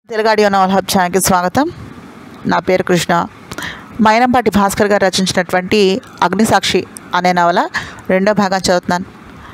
Telugu audio novel hub ఛానల్కి స్వాగతం నా పేరు కృష్ణ మైనంపాటి భాస్కర్ గారు రచించినటువంటి అగ్నిసాక్షి అనే నవల రెండో భాగం చదువుతున్నాను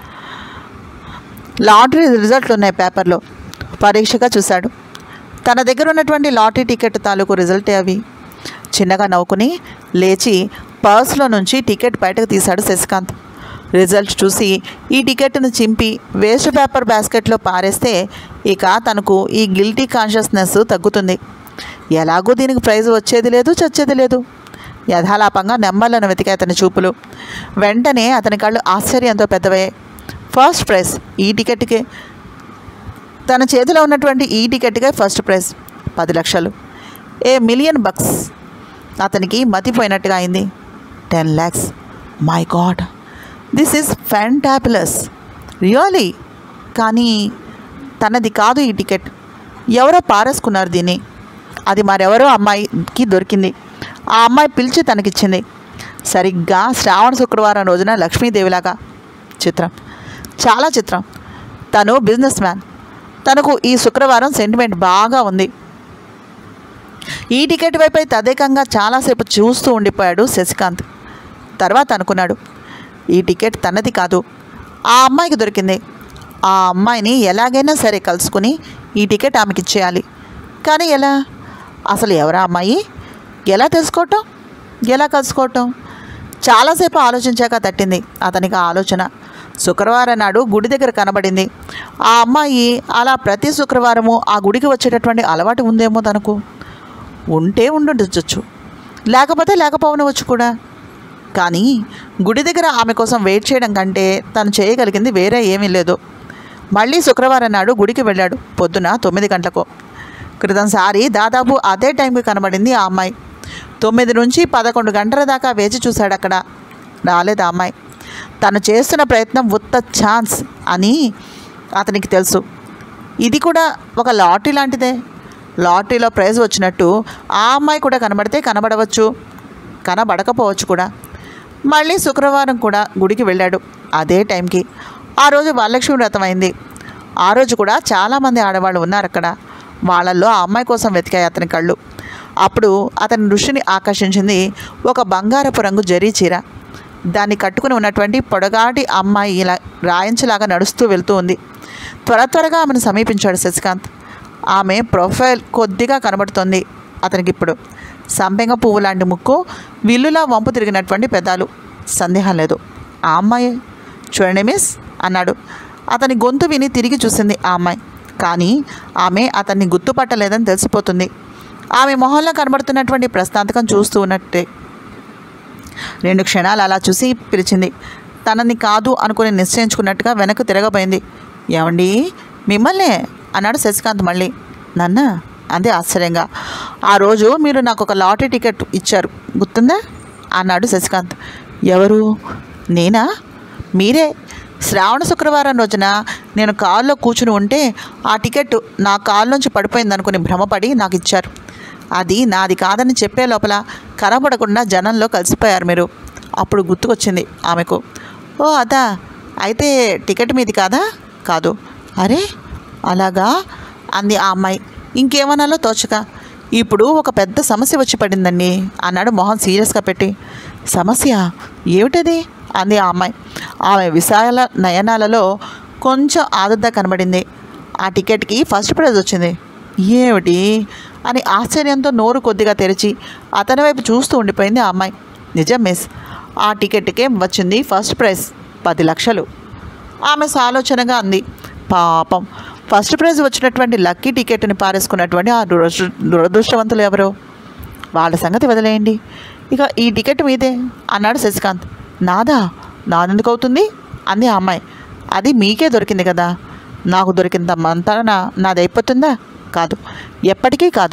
లాటరీ రిజల్ట్లు ఉన్నాయి పేపర్లో పరీక్షగా చూశాడు తన దగ్గర ఉన్నటువంటి లాటరీ టికెట్ తాలూకు రిజల్టే అవి చిన్నగా నవ్వుకుని లేచి పర్స్లో నుంచి టికెట్ బయటకు తీశాడు శశికాంత్ రిజల్ట్ చూసి ఈ టికెట్ను చింపి వేస్ట్ పేపర్ బాస్కెట్లో పారేస్తే ఇక తనకు ఈ గిల్టీ కాన్షియస్నెస్ తగ్గుతుంది ఎలాగూ దీనికి ప్రైజ్ వచ్చేది లేదు చచ్చేది లేదు యథాలాపంగా నెమ్మలను వెతికాయి అతని చూపులు వెంటనే అతని కళ్ళు ఆశ్చర్యంతో పెద్దవయ్యాయి ఫస్ట్ ప్రైజ్ ఈ టికెట్కే తన చేతిలో ఉన్నటువంటి ఈ టికెట్కే ఫస్ట్ ప్రైజ్ పది లక్షలు ఏ మిలియన్ బక్స్ అతనికి మతిపోయినట్టుగా అయింది ten lakhs my god this is fantabulous really కానీ తనది కాదు ఈ టికెట్ ఎవరో పారేసుకున్నారు దీన్ని అది మరెవరో అమ్మాయికి దొరికింది ఆ అమ్మాయి పిలిచి తనకిచ్చింది సరిగ్గా శ్రావణ శుక్రవారం రోజున లక్ష్మీదేవిలాగా చిత్రం చాలా చిత్రం తను బిజినెస్ మ్యాన్ తనకు ఈ శుక్రవారం సెంటిమెంట్ బాగా ఉంది ఈ టికెట్ వైపై తదేకంగా చాలాసేపు చూస్తూ ఉండిపోయాడు శశికాంత్ తర్వాత అనుకున్నాడు ఈ టికెట్ తనది కాదు ఆ అమ్మాయికి దొరికింది ఆ అమ్మాయిని ఎలాగైనా సరే కలుసుకుని ఈ టికెట్ ఆమెకి ఇచ్చేయాలి కానీ ఎలా అసలు ఎవరా అమ్మాయి ఎలా తెలుసుకోవటం ఎలా కలుసుకోవటం చాలాసేపు ఆలోచించాక తట్టింది అతనికి ఆ ఆలోచన శుక్రవారం నాడు గుడి దగ్గర కనబడింది ఆ అమ్మాయి అలా ప్రతి శుక్రవారము ఆ గుడికి వచ్చేటటువంటి అలవాటు ఉందేమో తనకు ఉంటే ఉండుండొచ్చు లేకపోతే లేకపోవనవచ్చు కూడా కానీ గుడి దగ్గర ఆమె కోసం వెయిట్ చేయడం కంటే తను చేయగలిగింది వేరే ఏమీ లేదు మళ్ళీ శుక్రవారం నాడు గుడికి వెళ్ళాడు పొద్దున తొమ్మిది గంటలకు క్రితంసారి దాదాపు అదే టైంకి కనబడింది ఆ అమ్మాయి తొమ్మిది నుంచి పదకొండు గంటల దాకా వేచి చూశాడు అక్కడ రాలేదు ఆ అమ్మాయి తను చేస్తున్న ప్రయత్నం ఉత్త ఛాన్స్ అని అతనికి తెలుసు ఇది కూడా ఒక లాటరీ లాంటిదే లాటరీలో ప్రైజ్ వచ్చినట్టు ఆ అమ్మాయి కూడా కనబడితే కనబడవచ్చు కనబడకపోవచ్చు కూడా మళ్ళీ శుక్రవారం కూడా గుడికి వెళ్ళాడు అదే టైంకి ఆ రోజు వరలక్ష్మి వ్రతం అయింది ఆ రోజు కూడా చాలామంది ఆడవాళ్ళు ఉన్నారు అక్కడ వాళ్ళల్లో ఆ అమ్మాయి కోసం వెతికాయి అతని కళ్ళు అప్పుడు అతని దృష్టిని ఆకర్షించింది ఒక బంగారపు రంగు జరీ చీర దాన్ని కట్టుకుని ఉన్నటువంటి పొడగాటి అమ్మాయి ఇలా రాయించలాగా నడుస్తూ వెళ్తూ ఉంది త్వర త్వరగా ఆమెను సమీపించాడు శశికాంత్ ఆమె ప్రొఫైల్ కొద్దిగా కనబడుతోంది అతనికి ఇప్పుడు సంపెంగ పువ్వు లాంటి ముక్కు విల్లులా వంపు తిరిగినటువంటి పెదాలు సందేహం లేదు ఆ అమ్మాయి చూడండి మిస్ అన్నాడు అతని గొంతు విని తిరిగి చూసింది ఆ అమ్మాయి కానీ ఆమె అతన్ని గుర్తుపట్టలేదని తెలిసిపోతుంది ఆమె మొహంలో కనబడుతున్నటువంటి ప్రస్తాంతకం చూస్తూ ఉన్నట్టే రెండు క్షణాలు అలా చూసి పిలిచింది తనని కాదు అనుకుని నిశ్చయించుకున్నట్టుగా వెనక్కి తిరగబోయింది ఏమండి మిమ్మల్నే అన్నాడు శశికాంత్ మళ్ళీ నన్న అంతే ఆశ్చర్యంగా ఆ రోజు మీరు నాకు ఒక లాటరీ టికెట్ ఇచ్చారు గుర్తుందా అన్నాడు శశికాంత్ ఎవరు నేనా మీరే శ్రావణ శుక్రవారం రోజున నేను కారులో కూర్చుని ఉంటే ఆ టికెట్ నా కారులోంచి పడిపోయింది అనుకుని భ్రమపడి నాకు ఇచ్చారు అది నాది కాదని చెప్పే లోపల కనబడకుండా జనంలో కలిసిపోయారు మీరు అప్పుడు గుర్తుకొచ్చింది ఆమెకు ఓ అదా అయితే టికెట్ మీది కాదా కాదు అరే అలాగా అంది ఆ అమ్మాయి ఇంకేమనాలో తోచక ఇప్పుడు ఒక పెద్ద సమస్య వచ్చి పడిందండి అన్నాడు మోహన్ సీరియస్గా పెట్టి సమస్య ఏమిటది అంది ఆ అమ్మాయి ఆమె విశాల నయనాలలో కొంచెం ఆదుద్దా కనబడింది ఆ టికెట్కి ఫస్ట్ ప్రైజ్ వచ్చింది ఏమిటి అని ఆశ్చర్యంతో నోరు కొద్దిగా తెరిచి అతని వైపు చూస్తూ ఉండిపోయింది ఆ అమ్మాయి నిజం మిస్ ఆ టికెట్కే వచ్చింది ఫస్ట్ ప్రైజ్ పది లక్షలు ఆమె సాలోచనగా అంది పాపం ఫస్ట్ ప్రైజ్ వచ్చినటువంటి లక్కీ టికెట్ని పారేసుకున్నటువంటి ఆ దురదృ దురదృష్టవంతులు ఎవరు వాళ్ళ సంగతి వదిలేయండి ఇక ఈ టికెట్ మీదే అన్నాడు శశికాంత్ నాదా నాదెందుకు అవుతుంది అంది ఆ అమ్మాయి అది మీకే దొరికింది కదా నాకు దొరికింత అంతా నాది అయిపోతుందా కాదు ఎప్పటికీ కాదు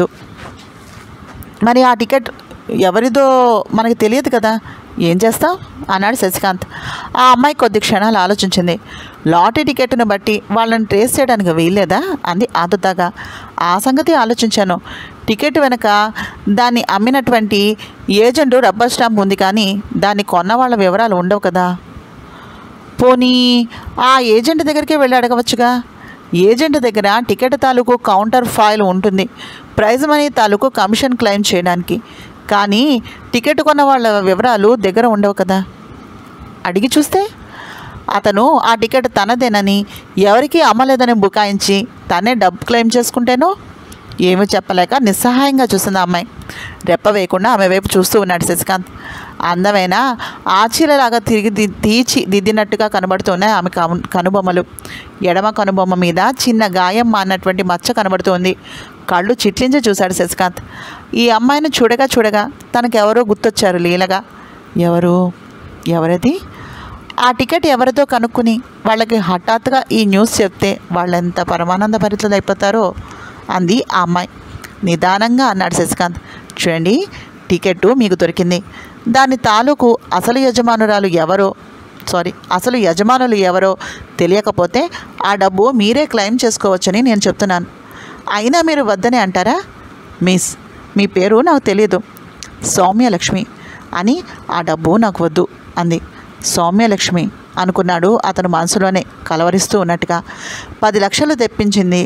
మరి ఆ టికెట్ ఎవరిదో మనకి తెలియదు కదా ఏం చేస్తాం అన్నాడు శశికాంత్ ఆ అమ్మాయి కొద్ది క్షణాలు ఆలోచించింది లాటరీ టికెట్ను బట్టి వాళ్ళని ట్రేస్ చేయడానికి వీల్లేదా అంది ఆదుతాగా ఆ సంగతి ఆలోచించాను టికెట్ వెనక దాన్ని అమ్మినటువంటి ఏజెంటు రబ్బర్ స్టాంప్ ఉంది కానీ దాన్ని కొన్న వాళ్ళ వివరాలు ఉండవు కదా పోనీ ఆ ఏజెంట్ దగ్గరికే వెళ్ళి అడగవచ్చుగా ఏజెంట్ దగ్గర టికెట్ తాలూకు కౌంటర్ ఫైల్ ఉంటుంది ప్రైజ్ మనీ తాలూకు కమిషన్ క్లెయిమ్ చేయడానికి కానీ టికెట్ కొన్న వాళ్ళ వివరాలు దగ్గర ఉండవు కదా అడిగి చూస్తే అతను ఆ టికెట్ తనదేనని ఎవరికీ అమ్మలేదని బుకాయించి తనే డబ్బు క్లెయిమ్ చేసుకుంటేనో ఏమీ చెప్పలేక నిస్సహాయంగా చూసింది ఆ అమ్మాయి రెప్ప వేయకుండా ఆమె వైపు చూస్తూ ఉన్నాడు శశికాంత్ అందమైన ఆచీలలాగా తిరిగి ది- తీర్చి దిద్దినట్టుగా కనబడుతున్నాయి ఆమె కను కనుబొమ్మలు ఎడమ కనుబొమ్మ మీద చిన్న గాయం అన్నటువంటి మచ్చ కనబడుతోంది కళ్ళు చిట్లించి చూశాడు శశికాంత్ ఈ అమ్మాయిని చూడగా చూడగా తనకెవరో గుర్తొచ్చారు లీలగా ఎవరు ఎవరది ఆ టికెట్ ఎవరితో కనుక్కుని వాళ్ళకి హఠాత్తుగా ఈ న్యూస్ చెప్తే వాళ్ళెంత పరమానంద భరితులు అయిపోతారో అంది ఆ అమ్మాయి నిదానంగా అన్నాడు శశికాంత్ చూడండి టికెట్టు మీకు దొరికింది దాని తాలూకు అసలు యజమానురాలు ఎవరో సారీ అసలు యజమానులు ఎవరో తెలియకపోతే ఆ డబ్బు మీరే క్లెయిమ్ చేసుకోవచ్చని నేను చెప్తున్నాను అయినా మీరు వద్దని అంటారా మిస్ మీ పేరు నాకు తెలియదు సౌమ్యలక్ష్మి అని ఆ డబ్బు నాకు వద్దు అంది సౌమ్యలక్ష్మి అనుకున్నాడు అతను మనసులోనే కలవరిస్తూ ఉన్నట్టుగా పది లక్షలు తెప్పించింది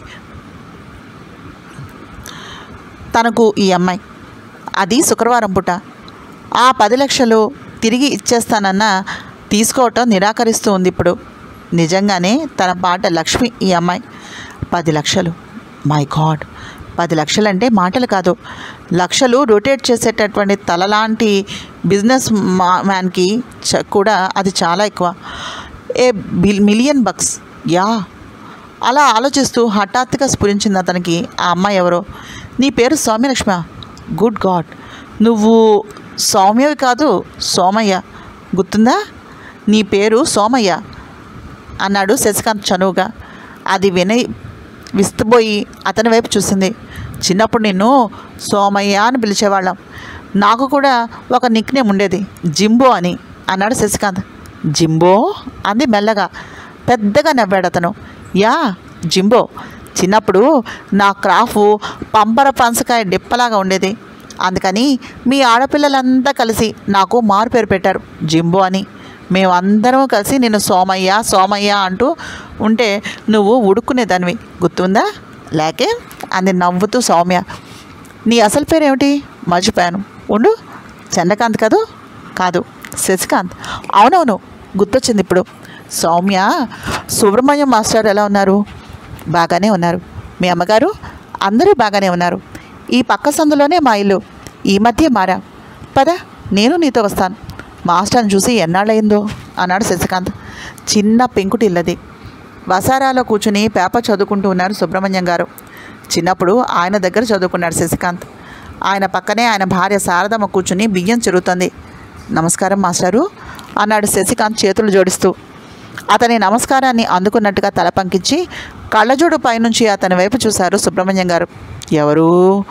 తనకు ఈ అమ్మాయి అది శుక్రవారం పూట ఆ పది లక్షలు తిరిగి ఇచ్చేస్తానన్న తీసుకోవటం నిరాకరిస్తూ ఉంది ఇప్పుడు నిజంగానే తన పాట లక్ష్మి ఈ అమ్మాయి పది లక్షలు మై గాడ్ పది లక్షలంటే మాటలు కాదు లక్షలు రొటేట్ చేసేటటువంటి తలలాంటి బిజినెస్ మా మ్యాన్కి చ- కూడా అది చాలా ఎక్కువ a bill million bucks yeah అలా ఆలోచిస్తూ హఠాత్తుగా స్ఫురించింది అతనికి ఆ అమ్మాయి ఎవరో నీ పేరు సౌమ్యలక్ష్మ గుడ్ గాడ్ నువ్వు సౌమ్యవి కాదు సోమయ్య గుర్తుందా నీ పేరు సోమయ్య అన్నాడు శశికాంత్ చనువుగా అది విని విస్తుపోయి అతని వైపు చూసింది చిన్నప్పుడు నిన్ను సోమయ్య అని పిలిచేవాళ్ళం నాకు కూడా ఒక నిక్నేమ్ ఉండేది జింబో అని అన్నాడు శశికాంత్ జింబో అంది మెల్లగా పెద్దగా నవ్వాడు అతను యా జింబో చిన్నప్పుడు నా క్రాఫ్ పంపర పంచకాయ డిప్పలాగా ఉండేది అందుకని మీ ఆడపిల్లలంతా కలిసి నాకు మారు పేరు పెట్టారు జింబో అని మేమందరం కలిసి నిన్ను సోమయ్య సోమయ్య అంటూ ఉంటే నువ్వు ఉడుక్కునేదానివి గుర్తుందా లేకే అంది నవ్వుతూ సౌమ్య నీ అసలు పేరు ఏమిటి మర్చిపోయాను ఉండు చంద్రకాంత్ కదూ కాదు శశికాంత్ అవునవును గుర్తొచ్చింది ఇప్పుడు సౌమ్య సుబ్రహ్మణ్యం మాస్టర్ ఎలా ఉన్నారు బాగానే ఉన్నారు మీ అమ్మగారు అందరూ బాగానే ఉన్నారు ఈ పక్క సందులోనే మా ఇల్లు ఈ మధ్య మారా పద నేను నీతో వస్తాను మాస్టర్ని చూసి ఎన్నాళ్ళయిందో అన్నాడు శశికాంత్ చిన్న పెంకుటి ఇల్లది వసారాలో కూర్చుని పేపర్ చదువుకుంటూ ఉన్నారు సుబ్రహ్మణ్యం గారు చిన్నప్పుడు ఆయన దగ్గర చదువుకున్నాడు శశికాంత్ ఆయన పక్కనే ఆయన భార్య శారదమ్మ కూర్చుని బియ్యం చెరుగుతుంది నమస్కారం మాస్టారు అన్నాడు శశికాంత్ చేతులు జోడిస్తూ అతని నమస్కారాన్ని అందుకున్నట్టుగా తల పంకించి కళ్ళజోడు పైనుంచి అతని వైపు చూశారు సుబ్రహ్మణ్యం గారు ఎవరు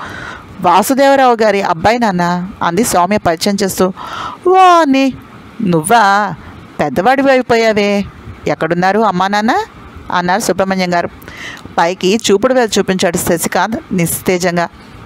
వాసుదేవరావు గారి అబ్బాయి నాన్న అంది సౌమ్య పరిచయం చేస్తూ ఓ నీ నువ్వా పెద్దవాడివి అయిపోయావే ఎక్కడున్నారు అమ్మా నాన్న అన్నారు సుబ్రహ్మణ్యం గారు పైకి చూపుడు వేలు చూపించాడు శశికాంత్ నిస్తేజంగా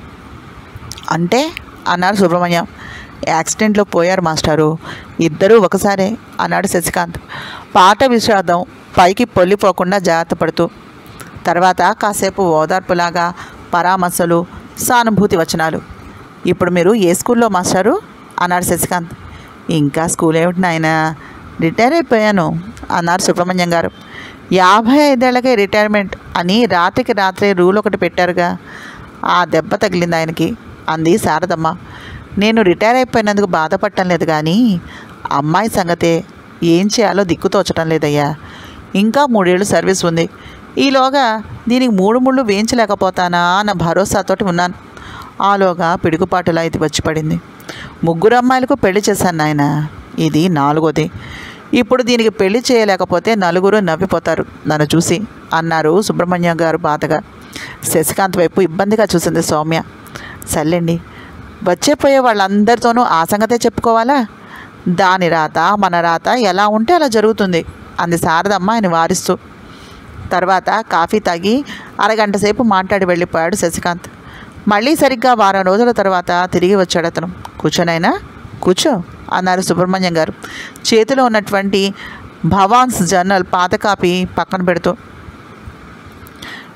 అంటే అన్నారు సుబ్రహ్మణ్యం యాక్సిడెంట్లో పోయారు మాస్టారు ఇద్దరూ ఒకసారే అన్నాడు శశికాంత్ పాట విషాదం పైకి పొల్లిపోకుండా జాగ్రత్త పడుతూ తర్వాత కాసేపు ఓదార్పులాగా పరామర్శలు సానుభూతి వచనాలు ఇప్పుడు మీరు ఏ స్కూల్లో మాస్టారు అన్నాడు శశికాంత్ ఇంకా స్కూల్ ఏమిటి నాయన రిటైర్ అయిపోయాను అన్నారు సుబ్రహ్మణ్యం గారు యాభై ఐదేళ్లకే రిటైర్మెంట్ అని రాత్రికి రాత్రే రూల్ ఒకటి పెట్టారుగా ఆ దెబ్బ తగిలింది ఆయనకి అంది శారదమ్మ నేను రిటైర్ అయిపోయినందుకు బాధపడటం లేదు కానీ అమ్మాయి సంగతే ఏం చేయాలో దిక్కు తోచటం లేదయ్యా ఇంకా మూడేళ్ళు సర్వీస్ ఉంది ఈలోగా దీనికి మూడు ముళ్ళు వేయించలేకపోతానా అన్న భరోసాతోటి ఉన్నాను ఆలోగా పిడుగుపాటులా ఇది వచ్చి పడింది ముగ్గురు అమ్మాయిలకు పెళ్లి చేశాను నాయన ఇది నాలుగోది ఇప్పుడు దీనికి పెళ్లి చేయలేకపోతే నలుగురు నవ్విపోతారు నన్ను చూసి అన్నారు సుబ్రహ్మణ్యం గారు బాధగా శశికాంత్ వైపు ఇబ్బందిగా చూసింది సౌమ్య సర్లేండి వచ్చేపోయే వాళ్ళందరితోనూ ఆ సంగతే చెప్పుకోవాలా దాని రాత మన రాత ఎలా ఉంటే అలా జరుగుతుంది అంది శారదమ్మ ఆయన వారిస్తూ తర్వాత కాఫీ తాగి అరగంట సేపు మాట్లాడి వెళ్ళిపోయాడు శశికాంత్ మళ్ళీ సరిగ్గా వారం రోజుల తర్వాత తిరిగి వచ్చాడు అతను కూర్చోనైనా కూర్చో అన్నారు సుబ్రహ్మణ్యం గారు చేతిలో ఉన్నటువంటి భవాన్స్ జర్నల్ పాత కాపీ పక్కన పెడుతూ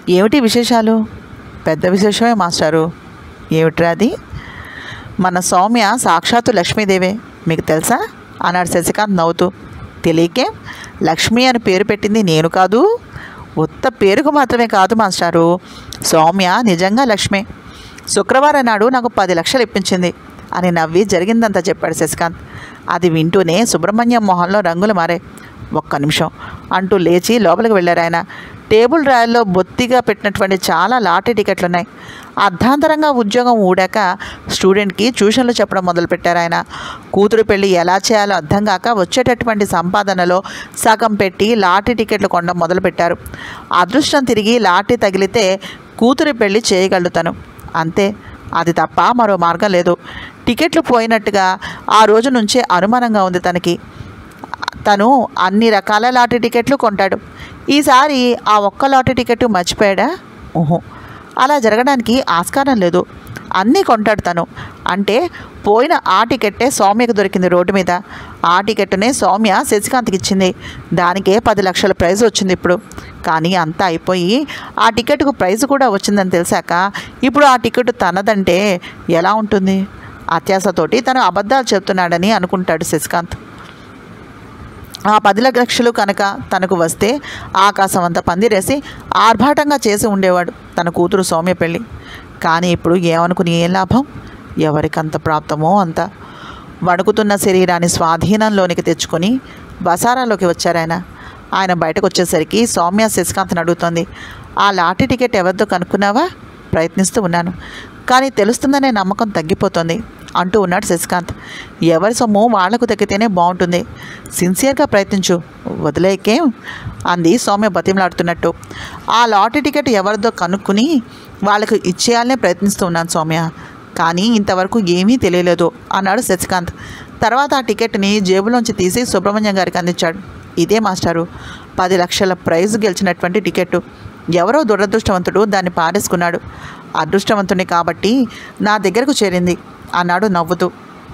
ఏమిటి విశేషాలు పెద్ద విశేషమే మాస్టారు ఏమిట్రా అది మన సౌమ్య సాక్షాత్తు లక్ష్మీదేవే మీకు తెలుసా అన్నాడు శశికాంత్ నవ్వుతూ తెలియకే లక్ష్మి అని పేరు పెట్టింది నేను కాదు ఉత్త పేరుకు మాత్రమే కాదు మాస్టారు సౌమ్య నిజంగా లక్ష్మే శుక్రవారం నాడు నాకు పది లక్షలు ఇప్పించింది అని నవ్వి జరిగిందంతా చెప్పాడు శశికాంత్ అది వింటూనే సుబ్రహ్మణ్యం మొహంలో రంగులు మారాయి ఒక్క నిమిషం అంటూ లేచి లోపలికి వెళ్ళారు ఆయన టేబుల్ రాయల్లో బొత్తిగా పెట్టినటువంటి చాలా లాటరీ టికెట్లు ఉన్నాయి అర్ధాంతరంగా ఉద్యోగం ఊడాక స్టూడెంట్కి ట్యూషన్లు చెప్పడం మొదలుపెట్టారు ఆయన కూతురు పెళ్లి ఎలా చేయాలో అర్థం కాక వచ్చేటటువంటి సంపాదనలో సగం పెట్టి లాటరీ టికెట్లు కొనడం మొదలుపెట్టారు అదృష్టం తిరిగి లాటరీ తగిలితే కూతురి పెళ్లి చేయగలుగుతాను అంతే అది తప్ప మరో మార్గం లేదు టికెట్లు పోయినట్టుగా ఆ రోజు నుంచే అనుమానంగా ఉంది తనకి తను అన్ని రకాల లాటరీ టికెట్లు కొంటాడు ఈసారి ఆ ఒక్క లాటరీ టికెట్ మర్చిపోయాడా ఊహు అలా జరగడానికి ఆస్కారం లేదు అన్నీ కొంటాడు తను అంటే పోయిన ఆ టికెట్టే సౌమ్యకు దొరికింది రోడ్డు మీద ఆ టికెట్నే సౌమ్య శశికాంత్కి ఇచ్చింది దానికే పది లక్షల ప్రైజ్ వచ్చింది ఇప్పుడు కానీ అంతా అయిపోయి ఆ టికెట్కు ప్రైజ్ కూడా వచ్చిందని తెలిసాక ఇప్పుడు ఆ టికెట్ తనదంటే ఎలా ఉంటుంది అత్యాసతోటి తను అబద్ధాలు చెప్తున్నాడని అనుకుంటాడు శశికాంత్ ఆ పది లక్షలు కనుక తనకు వస్తే ఆకాశం అంతా పందిరేసి ఆర్భాటంగా చేసి ఉండేవాడు తన కూతురు సౌమ్య పెళ్ళి కానీ ఇప్పుడు ఏమనుకుని ఏం లాభం ఎవరికంత ప్రాప్తమో అంత వణుకుతున్న శరీరాన్ని స్వాధీనంలోనికి తెచ్చుకొని బసారాలోకి వచ్చారు ఆయన ఆయన బయటకు వచ్చేసరికి సౌమ్య శశికాంత్ని అడుగుతోంది ఆ లాటరీ టికెట్ ఎవరిదో కనుక్కున్నావా ప్రయత్నిస్తూ ఉన్నాను కానీ తెలుస్తుందనే నమ్మకం తగ్గిపోతుంది అంటూ ఉన్నాడు శశికాంత్ ఎవరి సొమ్ము వాళ్లకు తగ్గితేనే బాగుంటుంది సిన్సియర్గా ప్రయత్నించు వదిలేకేం అంది సౌమ్య బతిమలాడుతున్నట్టు ఆ లాటరీ టికెట్ ఎవరిదో కనుక్కుని వాళ్ళకు ఇచ్చేయాలనే ప్రయత్నిస్తూ ఉన్నాను సౌమ్య కానీ ఇంతవరకు ఏమీ తెలియలేదు అన్నాడు శశికాంత్ తర్వాత ఆ టికెట్ని జేబులోంచి తీసి సుబ్రహ్మణ్యం గారికి అందించాడు ఇదే మాస్టారు పది లక్షల ప్రైజ్ గెలిచినటువంటి టికెట్టు ఎవరో దురదృష్టవంతుడు దాన్ని పారేసుకున్నాడు అదృష్టవంతుని కాబట్టి నా దగ్గరకు చేరింది అన్నాడు నవ్వుతూ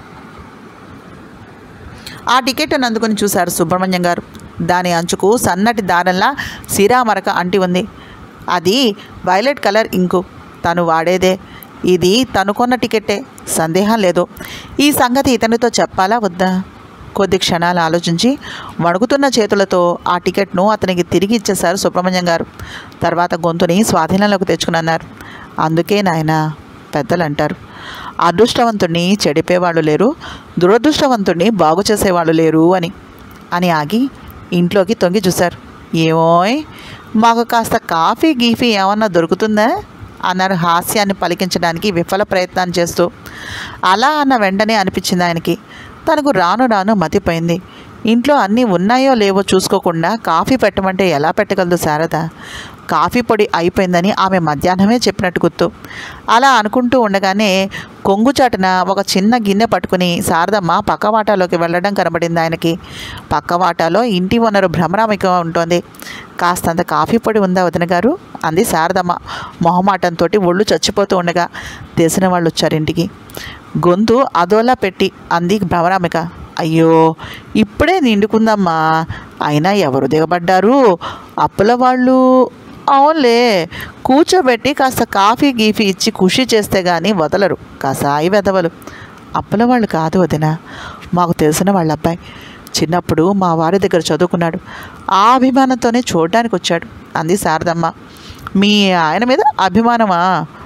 ఆ టికెట్ అందుకుని చూశారు సుబ్రహ్మణ్యం గారు దాని అంచుకు సన్నటి దారంలా సిరామరక అంటి ఉంది అది వైలెట్ కలర్ ఇంకు తను వాడేదే ఇది తను కొన్న టికెట్టే సందేహం లేదు ఈ సంగతి ఇతనితో చెప్పాలా వద్దా కొద్ది క్షణాలు ఆలోచించి వణుకుతున్న చేతులతో ఆ టికెట్ను అతనికి తిరిగి ఇచ్చేశారు సుబ్రహ్మణ్యం గారు తర్వాత గొంతుని స్వాధీనంలోకి తెచ్చుకున్నారు అందుకే నాయన పెద్దలు అంటారు అదృష్టవంతుణ్ణి చెడిపేవాళ్ళు లేరు దురదృష్టవంతుణ్ణి బాగు చేసేవాళ్ళు లేరు అని అని ఆగి ఇంట్లోకి తొంగి చూశారు ఏమోయ్ మాకు కాస్త కాఫీ గీఫీ ఏమన్నా దొరుకుతుందా అన్నారు హాస్యాన్ని పలికించడానికి విఫల ప్రయత్నాన్ని చేస్తూ అలా అన్న వెంటనే అనిపించింది ఆయనకి తనకు రాను రాను మతిపోయింది ఇంట్లో అన్నీ ఉన్నాయో లేవో చూసుకోకుండా కాఫీ పెట్టమంటే ఎలా పెట్టగలదు శారద కాఫీ పొడి అయిపోయిందని ఆమె మధ్యాహ్నమే చెప్పినట్టు గుర్తు అలా అనుకుంటూ ఉండగానే కొంగుచాటున ఒక చిన్న గిన్నె పట్టుకుని శారదమ్మ పక్క వాటాలోకి వెళ్ళడం కనబడింది ఆయనకి పక్క వాటాలో ఇంటి ఓనరు భ్రమరామిక ఉంటుంది కాస్తంత కాఫీ పొడి ఉందా వదిన గారు అంది శారదమ్మ మొహమాటంతో ఒళ్ళు చచ్చిపోతూ ఉండగా తెలిసిన వాళ్ళు వచ్చారు ఇంటికి గొంతు అదోలా పెట్టి అంది భ్రమరామిక అయ్యో ఇప్పుడే నిండుకుందమ్మా అయినా ఎవరు దిగబడ్డారు అప్పుల వాళ్ళు అవునులే కూర్చోబెట్టి కాస్త కాఫీ గీఫీ ఇచ్చి ఖుషి చేస్తే కానీ వదలరు కాసాయి వెదవలు అప్పుల వాళ్ళు కాదు వదిన మాకు తెలిసిన వాళ్ళ అబ్బాయి చిన్నప్పుడు మా వారి దగ్గర చదువుకున్నాడు ఆ అభిమానంతోనే చూడడానికి వచ్చాడు అంది శారదమ్మ మీ ఆయన మీద అభిమానమా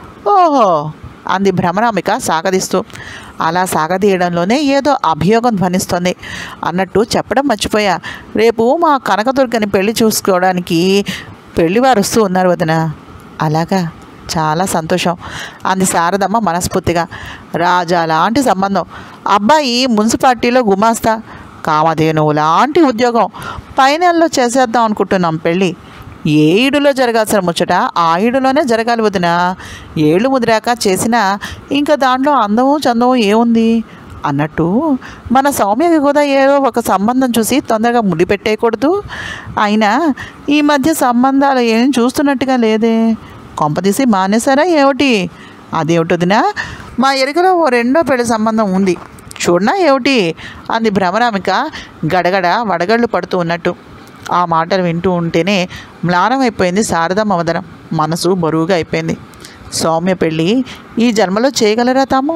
ఓహో అంది భ్రమరామిక సాగదీస్తూ అలా సాగదీయడంలోనే ఏదో అభియోగం ధ్వనిస్తోంది అన్నట్టు చెప్పడం మర్చిపోయా రేపు మా కనకదుర్గని పెళ్లి చూసుకోవడానికి పెళ్లివారు వస్తూ ఉన్నారు వదిన అలాగా చాలా సంతోషం అంది శారదమ్మ మనస్ఫూర్తిగా రాజా లాంటి సంబంధం అబ్బాయి మున్సిపాలిటీలో గుమాస్తా కామధేను లాంటి ఉద్యోగం పైనెల్లో చేసేద్దాం అనుకుంటున్నాం పెళ్ళి ఏ ఈడులో జరగాల్సిన ముచ్చట ఆ ఈడులోనే జరగాలి వదిన ఏళ్ళు ముదిరాక చేసినా ఇంకా దాంట్లో అందము చందము ఏముంది అన్నట్టు మన సౌమ్యకి కూడా ఏదో ఒక సంబంధం చూసి తొందరగా ముడి పెట్టేయకూడదు అయినా ఈ మధ్య సంబంధాలు ఏం చూస్తున్నట్టుగా లేదే కొంపదీసి మానేశారా ఏమిటి అదేమిటొదినా మా ఎరుకలో ఓ రెండో పెళ్లి సంబంధం ఉంది చూడనా ఏమిటి అంది భ్రమరామిక గడగడ వడగళ్ళు పడుతూ ఉన్నట్టు ఆ మాటలు వింటూ ఉంటేనే మ్లానం అయిపోయింది శారదమ్మ వదనం మనసు బరువుగా అయిపోయింది సౌమ్య పెళ్ళి ఈ జన్మలో చేయగలరా తాము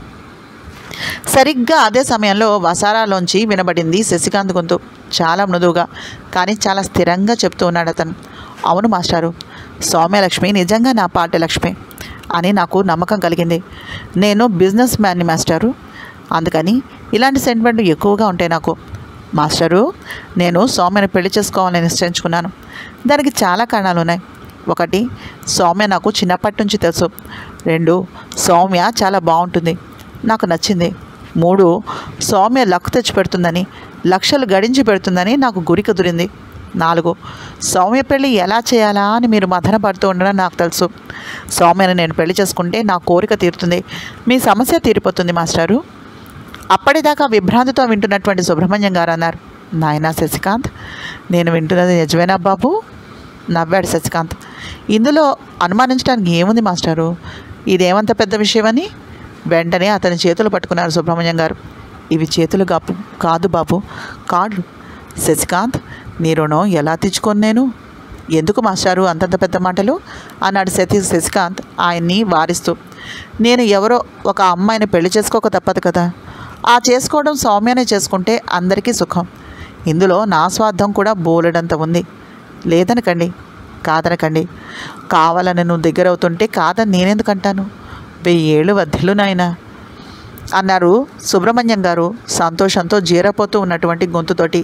సరిగ్గా అదే సమయంలో వసారాలోంచి వినబడింది శశికాంత్ గొంతు చాలా మృదువుగా కానీ చాలా స్థిరంగా చెప్తూ ఉన్నాడు అతను అవును మాస్టారు సౌమ్యలక్ష్మి నిజంగా నా పాఠ్యలక్ష్మి అని నాకు నమ్మకం కలిగింది నేను బిజినెస్ మ్యాన్ని మాస్టారు అందుకని ఇలాంటి సెంటిమెంట్లు ఎక్కువగా ఉంటాయి నాకు మాస్టరు నేను సౌమ్యని పెళ్లి చేసుకోవాలని నిశ్చయించుకున్నాను దానికి చాలా కారణాలు ఉన్నాయి ఒకటి సౌమ్య నాకు చిన్నప్పటి నుంచి తెలుసు రెండు సౌమ్య చాలా బాగుంటుంది నాకు నచ్చింది మూడు సౌమ్య లక్ తెచ్చి పెడుతుందని లక్షలు గడించి పెడుతుందని నాకు గురి కుదిరింది నాలుగు సౌమ్య పెళ్ళి ఎలా చేయాలా అని మీరు మదన పడుతూ ఉండడం నాకు తెలుసు సౌమ్యని నేను పెళ్లి చేసుకుంటే నా కోరిక తీరుతుంది మీ సమస్య తీరిపోతుంది మాస్టారు అప్పటిదాకా విభ్రాంతితో వింటున్నటువంటి సుబ్రహ్మణ్యం గారు అన్నారు నాయనా శశికాంత్ నేను వింటున్నది నిజమేనా బాబు నవ్వాడు శశికాంత్ ఇందులో అనుమానించడానికి ఏముంది మాస్టారు ఇదేమంత పెద్ద విషయమని వెంటనే అతని చేతులు పట్టుకున్నారు సుబ్రహ్మణ్యం గారు ఇవి చేతులు కాపు కాదు బాబు కాళ్ళు శశికాంత్ నీ రుణం ఎలా తెచ్చుకొని నేను ఎందుకు మాస్టారు అంతంత పెద్ద మాటలు అన్నాడు సతీ శశికాంత్ ఆయన్ని వారిస్తూ నేను ఎవరో ఒక అమ్మాయిని పెళ్లి చేసుకోక తప్పదు కదా ఆ చేసుకోవడం సౌమ్యనే చేసుకుంటే అందరికీ సుఖం ఇందులో నా స్వార్థం కూడా బోలెడంత ఉంది లేదనకండి కాదనకండి కావాలని నువ్వు దగ్గర అవుతుంటే కాదని నేనెందుకంటాను వెయ్యేళ్ళు వద్దెలు నాయనా అన్నారు సుబ్రహ్మణ్యం గారు సంతోషంతో జీరపోతూ ఉన్నటువంటి గొంతుతోటి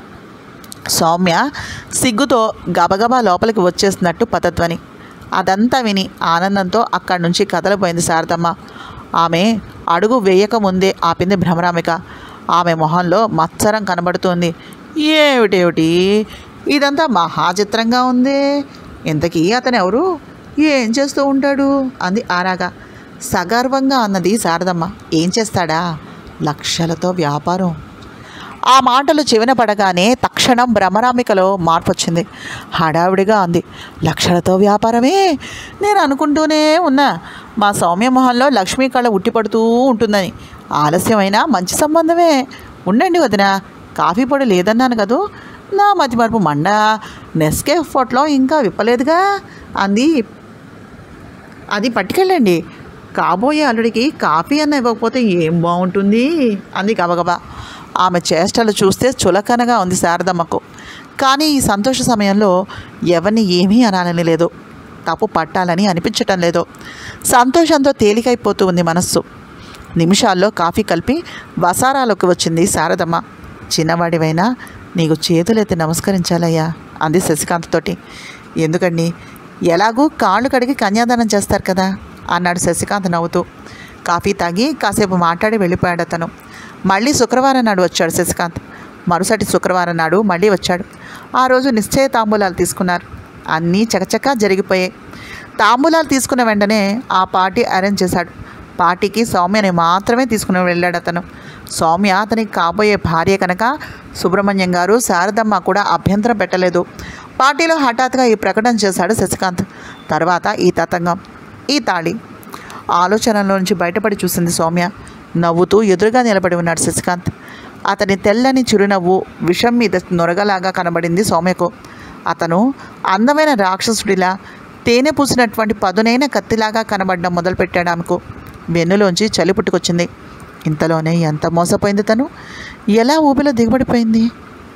సౌమ్య సిగ్గుతో గబగబా లోపలికి వచ్చేసినట్టు పతధ్వని అదంతా విని ఆనందంతో అక్కడి నుంచి కదలపోయింది శారదమ్మ ఆమె అడుగు వేయక ముందే ఆపింది భ్రమరామిక ఆమె మొహంలో మత్సరం కనబడుతోంది ఏమిటేమిటి ఇదంతా మహాచిత్రంగా ఉంది ఇంతకీ అతను ఎవరు ఏం చేస్తూ ఉంటాడు అంది ఆరాగా సగర్వంగా అన్నది శారదమ్మ ఏం చేస్తాడా లక్షలతో వ్యాపారం ఆ మాటలు చెవిన పడగానే తక్షణం భ్రమరామికలో మార్పు వచ్చింది హడావిడిగా అంది లక్షలతో వ్యాపారమే నేను అనుకుంటూనే ఉన్నా మా సౌమ్య మొహంలో లక్ష్మీ కళ ఉట్టిపడుతూ ఉంటుందని ఆలస్యమైనా మంచి సంబంధమే ఉండండి వదిన కాఫీ పొడి లేదన్నాను కదూ నా మతి మరుపు మండ నెస్కే ఫోట్లో ఇంకా విప్పలేదుగా అంది అది పట్టుకెళ్ళండి కాబోయే అల్లుడికి కాఫీ అన్న ఇవ్వకపోతే ఏం బాగుంటుంది అంది గబగబా ఆమె చేష్టలు చూస్తే చులకనగా ఉంది శారదమ్మకు కానీ ఈ సంతోష సమయంలో ఎవరిని ఏమీ అనాలని లేదు తప్పు పట్టాలని అనిపించటం లేదు సంతోషంతో తేలికైపోతూ ఉంది మనస్సు నిమిషాల్లో కాఫీ కలిపి వసారాలోకి వచ్చింది శారదమ్మ చిన్నవాడివైనా నీకు చేతులెత్తి నమస్కరించాలయ్యా అంది శశికాంత్ తోటి ఎందుకండి ఎలాగూ కాళ్ళు కడిగి కన్యాదానం చేస్తారు కదా అన్నాడు శశికాంత్ నవ్వుతూ కాఫీ తాగి కాసేపు మాట్లాడి వెళ్ళిపోయాడు అతను మళ్ళీ శుక్రవారం నాడు వచ్చాడు శశికాంత్ మరుసటి శుక్రవారం నాడు మళ్ళీ వచ్చాడు ఆ రోజు నిశ్చయ తాంబూలాలు తీసుకున్నారు అన్నీ చకచకా జరిగిపోయాయి తాంబూలాలు తీసుకున్న వెంటనే ఆ పార్టీ అరేంజ్ చేశాడు పార్టీకి సౌమ్యని మాత్రమే తీసుకుని వెళ్ళాడు అతను సౌమ్య అతనికి కాబోయే భార్య కనుక సుబ్రహ్మణ్యం గారు శారదమ్మ కూడా అభ్యంతరం పెట్టలేదు పార్టీలో హఠాత్తుగా ఈ ప్రకటన చేశాడు శశికాంత్ తర్వాత ఈ తతంగం ఈ తాళి ఆలోచనలో నుంచి బయటపడి చూసింది సౌమ్య నవ్వుతూ ఎదురుగా నిలబడి ఉన్నాడు శశికాంత్ అతని తెల్లని చిరునవ్వు విషం మీద నొరగలాగా కనబడింది సౌమ్యకు అతను అందమైన రాక్షసుడిలా తేనె పూసినటువంటి పదునైన కత్తిలాగా కనబడడం మొదలుపెట్టాడు ఆమెకు వెన్నులోంచి చలి పుట్టుకొచ్చింది ఇంతలోనే ఎంత మోసపోయింది తను ఎలా ఊపిలో దిగబడిపోయింది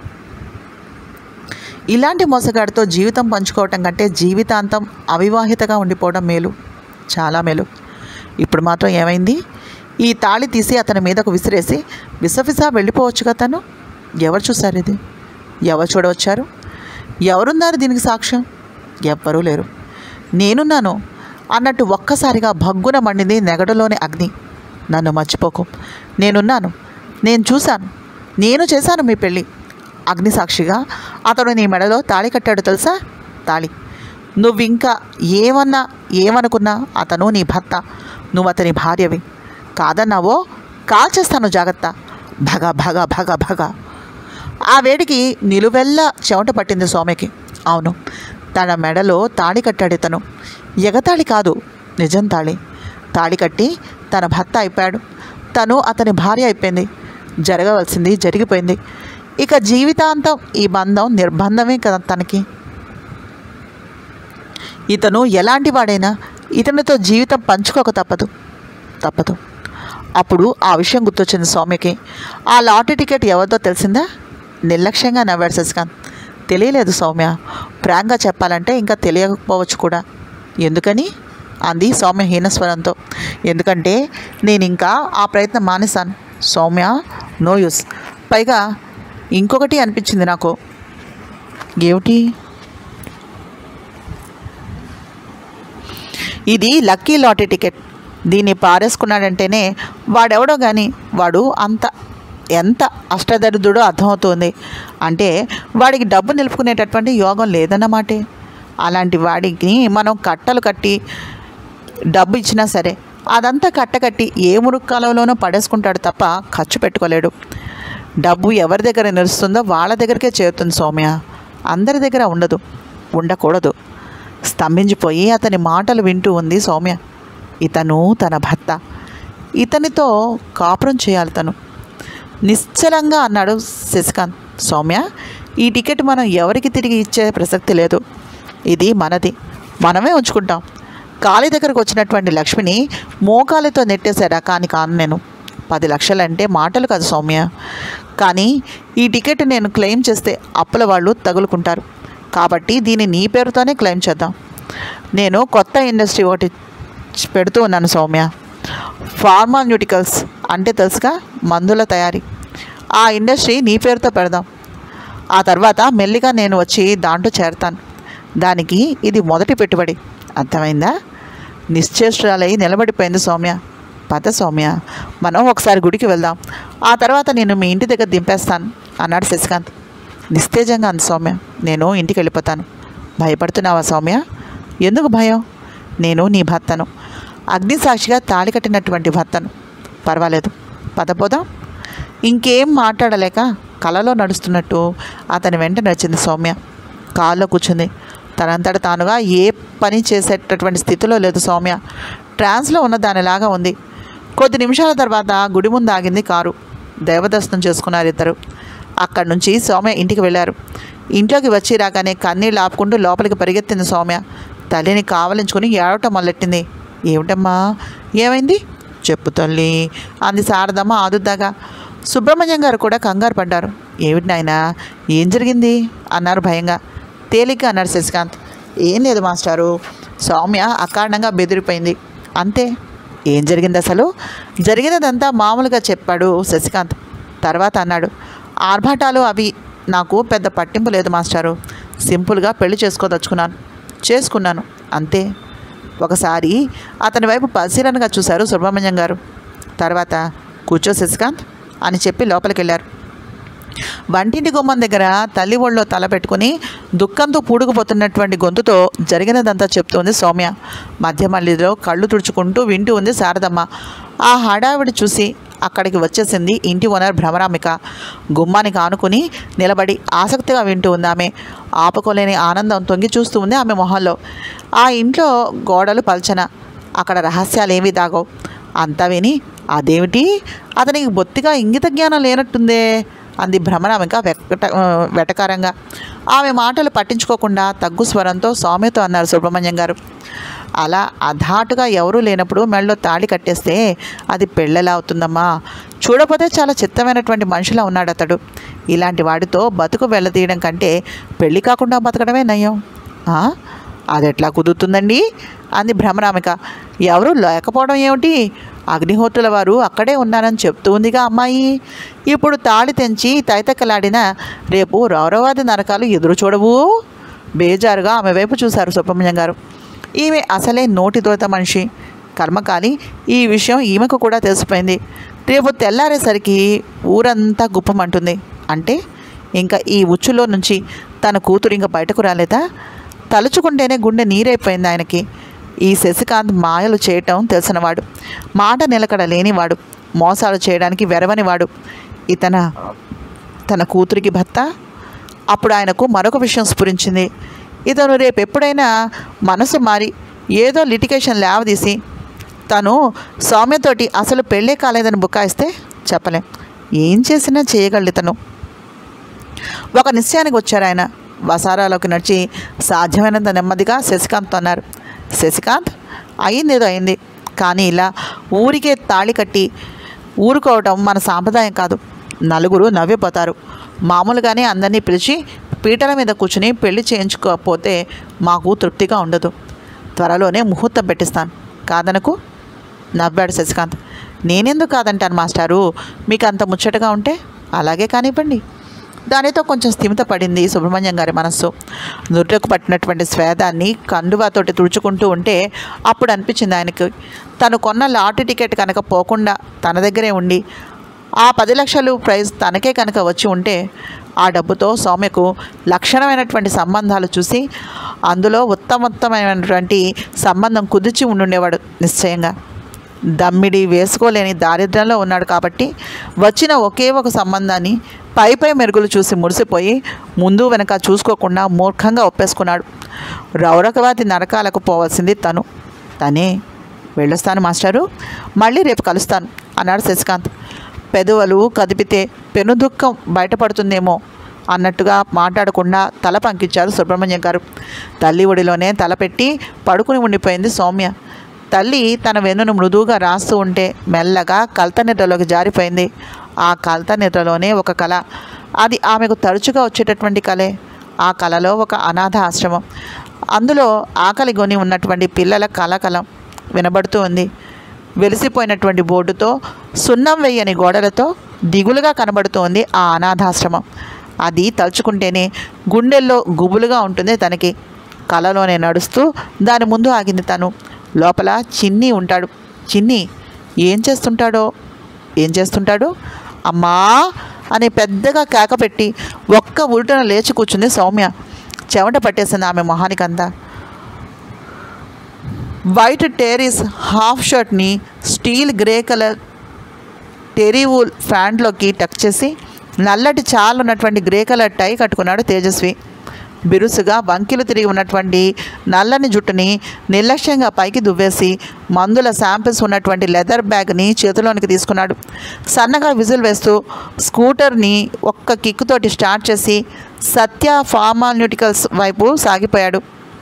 ఇలాంటి మోసగాడితో జీవితం పంచుకోవటం కంటే జీవితాంతం అవివాహితగా ఉండిపోవడం మేలు చాలా మేలు ఇప్పుడు మాత్రం ఏమైంది ఈ తాళి తీసి అతని మీదకు విసిరేసి విసవిసా వెళ్ళిపోవచ్చుగా తను ఎవరు చూశారు ఇది ఎవరు చూడవచ్చారు ఎవరున్నారు దీనికి సాక్ష్యం ఎవ్వరూ లేరు నేనున్నాను అన్నట్టు ఒక్కసారిగా భగ్గున మండింది నెగడలోని అగ్ని నన్ను మర్చిపోకు నేనున్నాను నేను చూశాను నేను చేశాను మీ పెళ్ళి అగ్నిసాక్షిగా అతడు నీ మెడలో తాళి కట్టాడు తెలుసా తాళి నువ్వు ఇంకా ఏమన్నా ఏమనుకున్నా అతను నీ భర్త నువ్వు అతని భార్యవి కాదన్నావో కాల్చేస్తాను జాగ్రత్త భగ భగ భగ భగ ఆ వేడికి నిలువెల్లా చెమట పట్టింది సౌమ్యకి అవును తన మెడలో తాళి కట్టాడు ఇతను ఎగతాళి కాదు నిజం తాళి తాళి కట్టి తన భర్త అయిపోయాడు తను అతని భార్య అయిపోయింది జరగవలసింది జరిగిపోయింది ఇక జీవితాంతం ఈ బంధం నిర్బంధమే కదా తనకి ఇతను ఎలాంటి వాడైనా ఇతనితో జీవితం పంచుకోక తప్పదు తప్పదు అప్పుడు ఆ విషయం గుర్తొచ్చింది సౌమ్యకి ఆ లాటరీ టికెట్ ఎవరిదో తెలిసిందా నిర్లక్ష్యంగా నవ్వాడు శశికాంత్ తెలియలేదు సౌమ్య ప్రాంక్గా చెప్పాలంటే ఇంకా తెలియకపోవచ్చు కూడా ఎందుకని అంది సౌమ్య హీనస్వరంతో ఎందుకంటే నేను ఇంకా ఆ ప్రయత్నం మానేశాను సౌమ్య నో యూస్ పైగా ఇంకొకటి అనిపించింది నాకు ఏమిటి ఇది లక్కీ లాటరీ టికెట్ దీన్ని పారేసుకున్నాడంటేనే వాడెవడో కానీ వాడు అంత ఎంత అష్టదరిద్రుడో అర్థమవుతుంది అంటే వాడికి డబ్బు నిలుపుకునేటటువంటి యోగం లేదన్నమాటే అలాంటి వాడికి మనం కట్టలు కట్టి డబ్బు ఇచ్చినా సరే అదంతా కట్టకట్టి ఏ మురుక్కాలంలోనో పడేసుకుంటాడు తప్ప ఖర్చు పెట్టుకోలేడు డబ్బు ఎవరి దగ్గర నిలుస్తుందో వాళ్ళ దగ్గరికే చేరుతుంది సౌమ్య అందరి దగ్గర ఉండదు ఉండకూడదు స్తంభించిపోయి అతని మాటలు వింటూ ఉంది సౌమ్య ఇతను తన భర్త ఇతనితో కాపురం చేయాలి తను నిశ్చలంగా అన్నాడు శశికాంత్ సౌమ్య ఈ టికెట్ మనం ఎవరికి తిరిగి ఇచ్చే ప్రసక్తి లేదు ఇది మనది మనమే ఉంచుకుంటాం కాలి దగ్గరకు వచ్చినటువంటి లక్ష్మిని మోకాలితో నెట్టేసే రకాన్ని కాను నేను పది లక్షలంటే మాటలు కాదు సౌమ్య కానీ ఈ టికెట్ నేను క్లెయిమ్ చేస్తే అప్పుల వాళ్ళు తగులుకుంటారు కాబట్టి దీన్ని నీ పేరుతోనే క్లెయిమ్ చేద్దాం నేను కొత్త ఇండస్ట్రీ ఒకటి చ్- పెడుతూ ఉన్నాను సౌమ్య ఫార్మాన్యూటికల్స్ అంటే తెలుసుగా మందుల తయారీ ఆ ఇండస్ట్రీ నీ పేరుతో పెడదాం ఆ తర్వాత మెల్లిగా నేను వచ్చి దాంట్లో చేరతాను దానికి ఇది మొదటి పెట్టుబడి అర్థమైందా నిశ్చేష్టురాలై నిలబడిపోయింది సౌమ్య పద సౌమ్య మనం ఒకసారి గుడికి వెళ్దాం ఆ తర్వాత నేను మీ ఇంటి దగ్గర దింపేస్తాను అన్నాడు శశికాంత్ నిస్తేజంగా అంది సౌమ్య నేను ఇంటికి వెళ్ళిపోతాను భయపడుతున్నావా సౌమ్య ఎందుకు భయం నేను నీ భర్తను అగ్నిసాక్షిగా తాళి కట్టినటువంటి భర్తను పర్వాలేదు పదపోదాం ఇంకేం మాట్లాడలేక కలలో నడుస్తున్నట్టు అతని వెంట నడిచింది సౌమ్య కాల్లో కూర్చుంది తనంతట తానుగా ఏ పని చేసేటటువంటి స్థితిలో లేదు సౌమ్య ట్రాన్స్లో ఉన్న దానిలాగా ఉంది కొద్ది నిమిషాల తర్వాత గుడి ముందు ఆగింది కారు దేవదర్శనం చేసుకున్నారు ఇద్దరు అక్కడి నుంచి సౌమ్య ఇంటికి వెళ్ళారు ఇంట్లోకి వచ్చి రాగానే కన్నీళ్ళు ఆపుకుంటూ లోపలికి పరిగెత్తింది సౌమ్య తల్లిని కావలించుకుని ఏడవటం మొదలెట్టింది ఏమిటమ్మా ఏమైంది చెప్పు తల్లి అంది శారదమ్మ ఆదుద్దాగా సుబ్రహ్మణ్యం గారు కూడా కంగారు పడ్డారు ఏమిటి నాయనా ఏం జరిగింది అన్నారు భయంగా తేలిగ్గా అన్నాడు శశికాంత్ ఏం లేదు మాస్టారు సౌమ్య అకారణంగా బెదిరిపోయింది అంతే ఏం జరిగింది అసలు జరిగినదంతా మామూలుగా చెప్పాడు శశికాంత్ తర్వాత అన్నాడు ఆర్భాటాలు అవి నాకు పెద్ద పట్టింపు లేదు మాస్టారు సింపుల్గా పెళ్లి చేసుకోదలుచుకున్నాను చేసుకున్నాను అంతే ఒకసారి అతని వైపు పరిశీలనగా చూశారు సుబ్రహ్మణ్యం గారు తర్వాత కూర్చో శశికాంత్ అని చెప్పి లోపలికి వెళ్ళారు వంటింటి గుమ్మం దగ్గర తల్లి ఒళ్ళో తల పెట్టుకుని దుఃఖంతో పూడుకుపోతున్నటువంటి గొంతుతో జరిగినదంతా చెప్తోంది సౌమ్య మధ్య మల్లిలో కళ్ళు తుడుచుకుంటూ వింటూ ఉంది శారదమ్మ ఆ హడావిడి చూసి అక్కడికి వచ్చేసింది ఇంటి ఓనర్ భ్రమరామిక గుమ్మానికి ఆనుకుని నిలబడి ఆసక్తిగా వింటూ ఉంది ఆమె ఆపుకోలేని ఆనందం తొంగి చూస్తూ ఉంది ఆమె మొహంలో ఆ ఇంట్లో గోడలు పల్చన అక్కడ రహస్యాలు ఏమీ దాగవు అంతా విని అదేమిటి అతనికి బొత్తిగా ఇంగిత జ్ఞానం లేనట్టుందే అంది భ్రమరామిక వెకట వెటకారంగా ఆమె మాటలు పట్టించుకోకుండా తగ్గు స్వరంతో సౌమ్యతో అన్నారు సుబ్రహ్మణ్యం గారు అలా అధాటుగా ఎవరూ లేనప్పుడు మెళ్ళలో తాళి కట్టేస్తే అది పెళ్ళెలా అవుతుందమ్మా చూడపోతే చాలా చిత్తమైనటువంటి మనిషిలా ఉన్నాడు అతడు ఇలాంటి వాడితో బతుకు వెళ్ళతీయడం కంటే పెళ్ళి కాకుండా బతకడమే నయం ఆ? అది ఎట్లా కుదురుతుందండి అంది భ్రమరామిక ఎవరు లేకపోవడం ఏమిటి అగ్నిహోత్రుల వారు అక్కడే ఉన్నారని చెప్తూ ఉందిగా అమ్మాయి ఇప్పుడు తాళి తెంచి తైతక్కలాడిన రేపు రౌరవాది నరకాలు ఎదురు చూడవు బేజారుగా ఆమె వైపు చూశారు సుబ్రహ్మణ్యం గారు ఈమె అసలే నోటి దోత మనిషి కర్మకాలి ఈ విషయం ఈమెకు కూడా తెలిసిపోయింది రేపు తెల్లారేసరికి ఊరంతా గుప్పమంటుంది అంటే ఇంకా ఈ ఉచ్చులో నుంచి తన కూతురు ఇంకా బయటకు రాలేదా తలుచుకుంటేనే గుండె నీరైపోయింది ఆయనకి ఈ శశికాంత్ మాయలు చేయటం తెలిసినవాడు మాట నిలకడ లేనివాడు మోసాలు చేయడానికి వెరవనివాడు ఇతన తన కూతురికి భర్త అప్పుడు ఆయనకు మరొక విషయం స్ఫురించింది ఇతను రేపు ఎప్పుడైనా మనసు మారి ఏదో లిటికేషన్ లేవదీసి తను సౌమ్యతోటి అసలు పెళ్ళే కాలేదని బుకాయిస్తే చెప్పలేం ఏం చేసినా చేయగలడు ఇతను ఒక నిశ్చయానికి వచ్చారు ఆయన వసారాలోకి నడిచి సాధ్యమైనంత నెమ్మదిగా శశికాంత్ అన్నారు శశికాంత్ అయింది ఏదో అయింది కానీ ఇలా ఊరికే తాళి కట్టి ఊరుకోవటం మన సాంప్రదాయం కాదు నలుగురు నవ్విపోతారు మామూలుగానే అందరినీ పిలిచి పీటల మీద కూర్చుని పెళ్లి చేయించుకోకపోతే మాకు తృప్తిగా ఉండదు త్వరలోనే ముహూర్తం పెట్టిస్తాను కాదనకు నవ్వాడు శశికాంత్ నేనెందుకు కాదంటాను మాస్టారు మీకు అంత ముచ్చటగా ఉంటే అలాగే కానివ్వండి దానితో కొంచెం స్థిమిత పడింది సుబ్రహ్మణ్యం గారి మనస్సు నుర్రకు పట్టినటువంటి స్వేదాన్ని కండువాతోటి తుడుచుకుంటూ ఉంటే అప్పుడు అనిపించింది ఆయనకి తను కొన్న లాటరీ టికెట్ కనుక పోకుండా తన దగ్గరే ఉండి ఆ పది లక్షలు ప్రైజ్ తనకే కనుక వచ్చి ఉంటే ఆ డబ్బుతో సౌమ్యకు లక్షణమైనటువంటి సంబంధాలు చూసి అందులో ఉత్తమోత్తమైనటువంటి సంబంధం కుదిర్చి ఉండుండేవాడు నిశ్చయంగా దమ్మిడి వేసుకోలేని దారిద్ర్యంలో ఉన్నాడు కాబట్టి వచ్చిన ఒకే ఒక సంబంధాన్ని పై పై మెరుగులు చూసి మురిసిపోయి ముందు వెనక చూసుకోకుండా మూర్ఖంగా ఒప్పేసుకున్నాడు రౌరకవాది నరకాలకు పోవాల్సింది తను తనే వెళ్ళొస్తాను మాస్టారు మళ్ళీ రేపు కలుస్తాను అన్నాడు శశికాంత్ పెదవులు కదిపితే పెను దుఃఖం బయటపడుతుందేమో అన్నట్టుగా మాట్లాడకుండా తల పంకించారు సుబ్రహ్మణ్యం గారు తల్లి ఒడిలోనే తల పెట్టి పడుకుని ఉండిపోయింది సౌమ్య తల్లి తన వెన్నును మృదువుగా రాస్తూ ఉంటే మెల్లగా కలత నిద్రలోకి జారిపోయింది ఆ కలత నిద్రలోనే ఒక కళ అది ఆమెకు తరచుగా వచ్చేటటువంటి కళే ఆ కళలో ఒక అనాథ ఆశ్రమం అందులో ఆకలి గొని ఉన్నటువంటి పిల్లల కలకలం వినబడుతూ ఉంది వెలిసిపోయినటువంటి బోర్డుతో సున్నం వేయని గోడలతో దిగులుగా కనబడుతోంది ఆ అనాథాశ్రమం అది తలుచుకుంటేనే గుండెల్లో గుబులుగా ఉంటుంది తనకి కలలోనే నడుస్తూ దాని ముందు ఆగింది తను లోపల చిన్ని ఉంటాడు చిన్ని ఏం చేస్తుంటాడో ఏం చేస్తుంటాడు అమ్మా అని పెద్దగా కేక పెట్టి ఒక్క ఉల్టన లేచి కూర్చుంది సౌమ్య చెమట పట్టేసింది ఆమె మొహానికంతా వైట్ టేరీస్ హాఫ్ షర్ట్ని steel grey colour terry wool ఫ్యాంట్లోకి టక్ చేసి నల్లటి చాలు ఉన్నటువంటి గ్రే కలర్ టై కట్టుకున్నాడు తేజస్వి బిరుసుగా వంకిలు తిరిగి ఉన్నటువంటి నల్లని జుట్టుని నిర్లక్ష్యంగా పైకి దువ్వేసి మందుల శాంపిల్స్ ఉన్నటువంటి లెదర్ బ్యాగ్ని చేతిలోనికి తీసుకున్నాడు సన్నగా విజిల్ వేస్తూ స్కూటర్ని ఒక్క కిక్కుతోటి స్టార్ట్ చేసి సత్య ఫార్మాన్యూటికల్స్ వైపు సాగిపోయాడు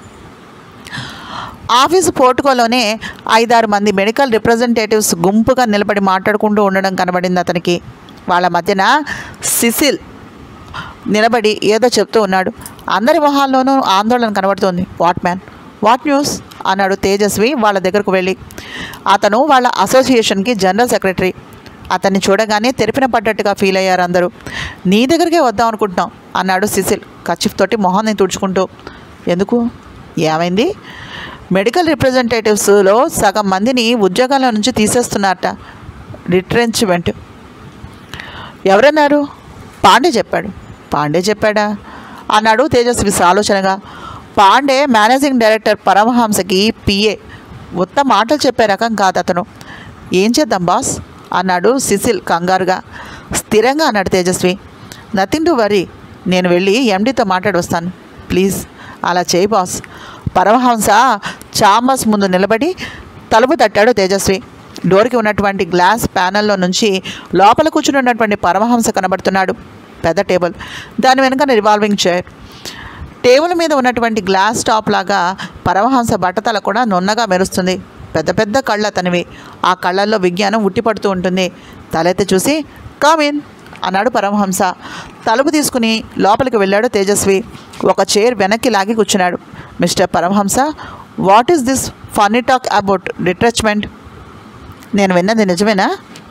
ఆఫీసు పోర్టుకోలోనే ఐదారు మంది మెడికల్ రిప్రజెంటేటివ్స్ గుంపుగా నిలబడి మాట్లాడుకుంటూ ఉండడం కనబడింది అతనికి వాళ్ళ మధ్యన సిసిల్ నిలబడి ఏదో చెప్తూ ఉన్నాడు అందరి మొహాల్లోనూ ఆందోళన కనబడుతోంది వాట్ మ్యాన్ వాట్ న్యూస్ అన్నాడు తేజస్వి వాళ్ళ దగ్గరకు వెళ్ళి అతను వాళ్ళ అసోసియేషన్కి జనరల్ సెక్రటరీ అతన్ని చూడగానే తెరిపిన పడ్డట్టుగా ఫీల్ అయ్యారు అందరూ నీ దగ్గరికే వద్దాం అనుకుంటున్నాం అన్నాడు సిసిల్ కచ్చిఫ్ తోటి మొహాన్ని తుడుచుకుంటూ ఎందుకు ఏమైంది మెడికల్ రిప్రజెంటేటివ్స్లో సగం మందిని ఉద్యోగాల నుంచి తీసేస్తున్నారట రిట్రెంచ్మెంట్ ఎవరన్నారు పాండే చెప్పాడు పాండే చెప్పాడా అన్నాడు తేజస్వి ఆలోచనగా పాండే మేనేజింగ్ డైరెక్టర్ పరమహంసకి పిఏ ఉత్త మాటలు చెప్పే రకం కాదు అతను ఏం చేద్దాం బాస్ అన్నాడు సిసిల్ కంగారుగా స్థిరంగా అన్నాడు తేజస్వి నథింగ్ టు వరీ నేను వెళ్ళి ఎండితో మాట్లాడి వస్తాను ప్లీజ్ అలా చేయి బాస్ పరమహంస చాంబర్స్ ముందు నిలబడి తలుపు తట్టాడు తేజస్వి డోర్కి ఉన్నటువంటి గ్లాస్ ప్యానెల్లో నుంచి లోపల కూర్చుని ఉన్నటువంటి పరమహంస కనబడుతున్నాడు పెద్ద టేబుల్ దాని వెనుక రివాల్వింగ్ చైర్ టేబుల్ మీద ఉన్నటువంటి గ్లాస్ టాప్ లాగా పరమహంస బట్టతల కూడా నున్నగా మెరుస్తుంది పెద్ద పెద్ద కళ్ళు అతనివి ఆ కళ్ళల్లో విజ్ఞానం ఉట్టిపడుతూ ఉంటుంది తలెత్తి చూసి కామిన్ అన్నాడు పరమహంస తలుపు తీసుకుని లోపలికి వెళ్ళాడు తేజస్వి ఒక చైర్ వెనక్కి లాగి కూర్చున్నాడు mister Paramahamsa what is this funny talk about retrenchment నేను విన్నది నిజమేనా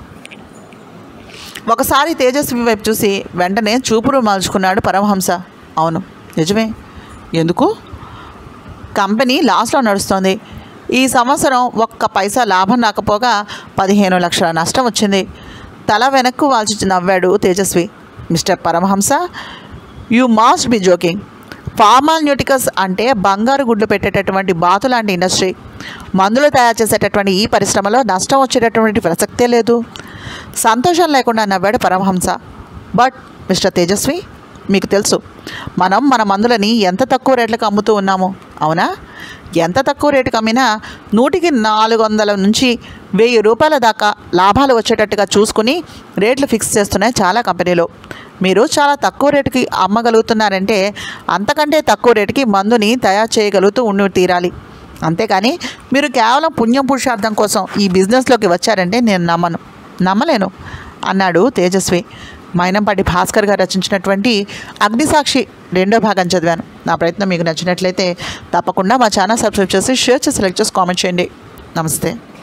ఒకసారి తేజస్వి వైపు చూసి వెంటనే చూపురు మలుచుకున్నాడు పరమహంస అవును నిజమే ఎందుకు కంపెనీ లాస్లో నడుస్తోంది ఈ సంవత్సరం ఒక్క పైసా లాభం రాకపోగా పదిహేను లక్షల నష్టం వచ్చింది తల వెనక్కు వాల్చి నవ్వాడు Tejaswi mister Paramahamsa you must be joking pharmaceuticals అంటే బంగారు గుడ్లు పెట్టేటటువంటి బాతు లాంటి ఇండస్ట్రీ మందులు తయారు చేసేటటువంటి ఈ పరిశ్రమలో నష్టం వచ్చేటటువంటి ప్రసక్తే లేదు సంతోషం లేకుండా నవ్వాడు పరమహంస బట్ మిస్టర్ తేజస్వి మీకు తెలుసు మనం మన మందులని ఎంత తక్కువ రేట్లకు అమ్ముతూ ఉన్నాము అవునా ఎంత తక్కువ రేటుకి అమ్మినా నూటికి నాలుగు వందల నుంచి వెయ్యి రూపాయల దాకా లాభాలు వచ్చేటట్టుగా చూసుకుని రేట్లు ఫిక్స్ చేస్తున్నాయి చాలా కంపెనీలు మీరు చాలా తక్కువ రేటుకి అమ్మగలుగుతున్నారంటే అంతకంటే తక్కువ రేటుకి మందుని తయారు చేయగలుగుతూ ఉండి తీరాలి అంతేకాని మీరు కేవలం పుణ్యం పురుషార్థం కోసం ఈ బిజినెస్లోకి వచ్చారంటే నేను నమ్మను నమ్మలేను అన్నాడు తేజస్వి మైనంపాటి భాస్కర్ గారు రచించినటువంటి అగ్నిసాక్షి రెండో భాగం చదివాను నా ప్రయత్నం మీకు నచ్చినట్లయితే తప్పకుండా మా ఛానల్ సబ్స్క్రైబ్ చేసి షేర్ చేసి సెలెక్ట్ చేసి కామెంట్ చేయండి నమస్తే